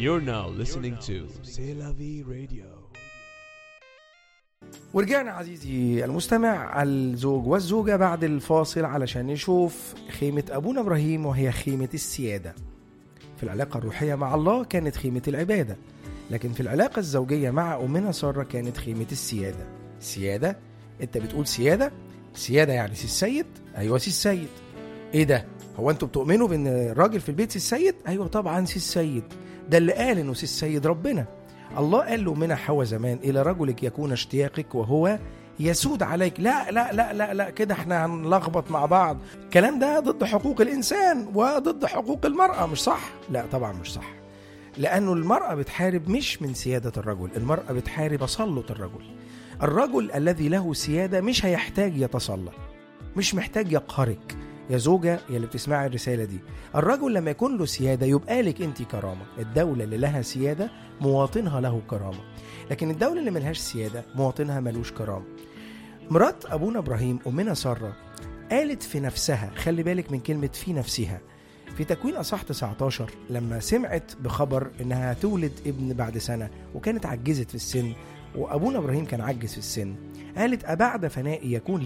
You're now listening to C'est la vie radio. ورجعنا عزيزي المستمع الزوج والزوجة بعد الفاصل علشان نشوف خيمة أبونا إبراهيم وهي خيمة السيادة في العلاقة الروحية مع الله كانت خيمة العبادة لكن في العلاقة الزوجية مع أمنا سارة كانت خيمة السيادة سيادة أنت بتقول سيادة سيادة يعني سي السيد أيوة سي السيد إيه ده هو أنتوا بتؤمنوا بأن الراجل في البيت سي السيد أيوة طبعا سي السيد ده اللي قال إنه سي السيد ربنا الله قال له من حوى زمان إلى رجلك يكون اشتياقك وهو يسود عليك لا لا لا لا لا كده احنا هنلخبط مع بعض الكلام ده ضد حقوق الإنسان وضد حقوق المرأة مش صح لا طبعا مش صح لأنه المرأة بتحارب مش من سيادة الرجل المرأة بتحارب تسلط الرجل الرجل الذي له سيادة مش هيحتاج يتسلط مش محتاج يقهرك يا زوجة يا اللي بتسمعي الرسالة دي الرجل لما يكون له سيادة يبقى لك انت كرامة الدولة اللي لها سيادة مواطنها له كرامة لكن الدولة اللي ملهاش سيادة مواطنها ملوش كرامة مرات أبونا إبراهيم أمنا سارة قالت في نفسها خلي بالك من كلمة في نفسها في تكوين أصح 19 لما سمعت بخبر إنها تولد ابن بعد سنة وكانت عجزت في السن وأبونا إبراهيم كان عجز في السن قالت أبعد فنائي يكون لي